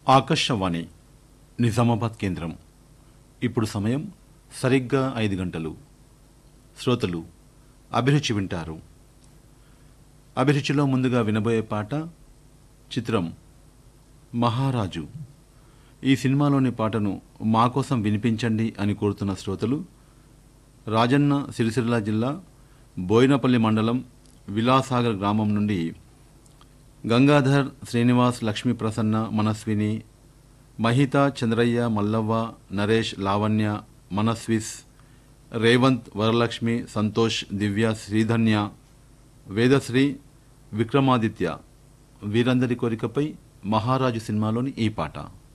ఆకాశవాణి నిజామాబాద్ కేంద్రం ఇప్పుడు సమయం సరిగ్గా ఐదు గంటలు శ్రోతలు అభిరుచి వింటారు అభిరుచిలో ముందుగా వినబోయే పాట చిత్రం మహారాజు ఈ సినిమాలోని పాటను మా కోసం వినిపించండి అని కోరుతున్న శ్రోతలు రాజన్న సిరిసిల్ల జిల్లా బోయినపల్లి మండలం విలాసాగర్ గ్రామం నుండి గంగాధర్ శ్రీనివాస్ లక్ష్మీ ప్రసన్న మనస్విని మహిత చంద్రయ్య మల్లవ్వ నరేష్ లావణ్య మనస్విస్ రేవంత్ వరలక్ష్మి సంతోష్ దివ్య శ్రీధన్య వేదశ్రీ విక్రమాదిత్య వీరందరి కోరికపై మహారాజు సినిమాలోని ఈ పాట